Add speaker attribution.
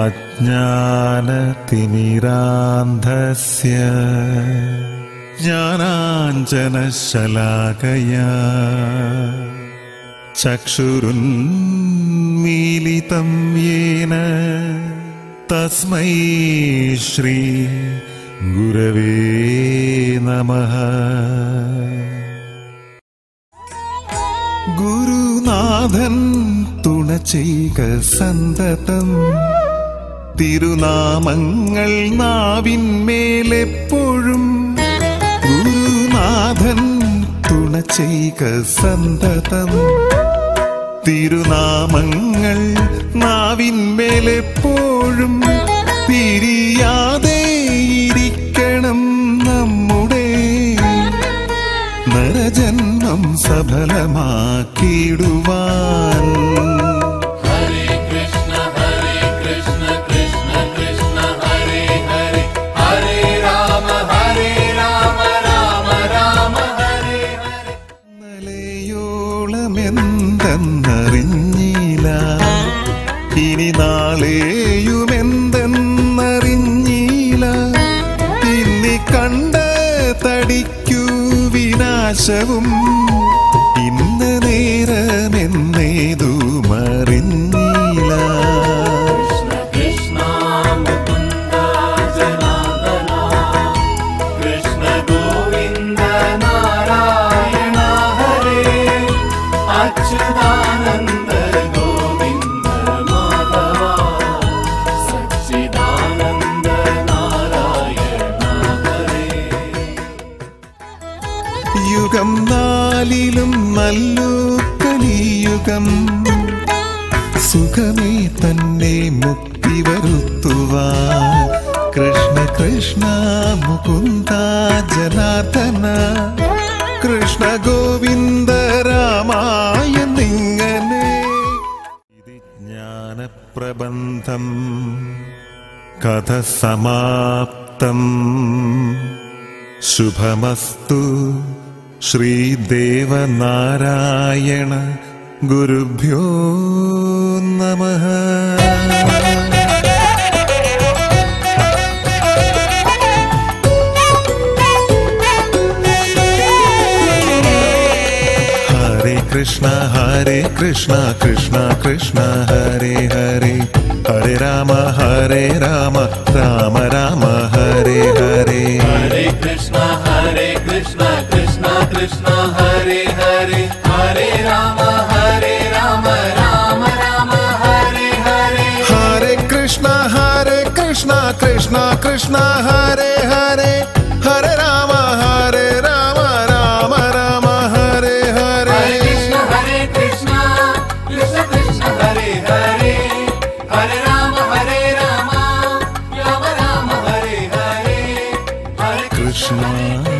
Speaker 1: अज्ञानतिमिरान्धस्य ज्ञानाञ्जनशलाकया चक्षुरुन्मीलितं येन तस्मै श्री गुरवे नमः ഗുരുനാഥൻ തുണ ചെയ്യുക സന്തതം തിരുനാമങ്ങൾ നാവിന്മേലെപ്പോഴും ഗുരുനാഥൻ തുണ ചെയ്യുക സന്തതം തിരുനാമങ്ങൾ നാവിന്മേലെപ്പോഴും പിരിയാതെ ഇരിക്കണം നമ്മുടെ നരജന്മം സഫലമാക്കിയിടുവാൻ
Speaker 2: हरे कृष्ण हरे कृष्ण कृष्ण कृष्ण हरे हरे हरे राम हरे राम राम राम हरे हरे
Speaker 1: ഇന്നലെയോളമെന്തെന്നറിഞ്ഞില്ല ഇനി നാളെയുമെന്തെന്നറിഞ്ഞില്ല ഇന്നി കണ്ട തടിക്കു വിനാശവും ഇന്ന് നേരമെന്നേതുമറിഞ്ഞില്ല
Speaker 2: कृष्ण मुकुन्द जनार्दन कृष्ण गोविन्द नारायण हरे अच्युतानन्द गोविन्द माधव सच्चिदानन्द नारायण हरे
Speaker 1: യുഗം നാലിലും നല്ലു കലിയുഗം സുഖമേ തന്നെ മുക്തി വരുത്തുവാൻ കൃഷ്ണ കൃഷ്ണ മുകുന്ദ ജനാർദ്ദന കൃഷ്ണ ഗോവിന്ദ രാമായ നിങ്ങനെ ഇത് ജ്ഞാനപ്രബന്ധം കഥ സമാപ്തം ശുഭമസ്തു ശ്രീദേവനാരായണ ഗുരുഭ്യോ നമ ഹരേ കൃഷ്ണ ഹരേ കൃഷ്ണ കൃഷ്ണ കൃഷ്ണ ഹരേ ഹരേ ഹരേ രാമ ഹരേ രാമ രാമ രാമ ഹരേ ഹരേ
Speaker 2: हरे कृष्ण हरे कृष्ण कृष्ण कृष्ण हरे हरे हरे राम हरे राम राम राम हरे हरे
Speaker 1: ഹരേ കൃഷ്ണ ഹരേ കൃഷ്ണ കൃഷ്ണ കൃഷ്ണ ഹരേ ഹരേ ഹരേ രാമ ഹരേ രാമ രാമ രാമ ഹരേ ഹരേ
Speaker 2: हरे कृष्ण हरे कृष्ण कृष्ण कृष्ण हरे हरे हरे राम हरे राम राम राम हरे हरे हरे
Speaker 1: കൃഷ്ണ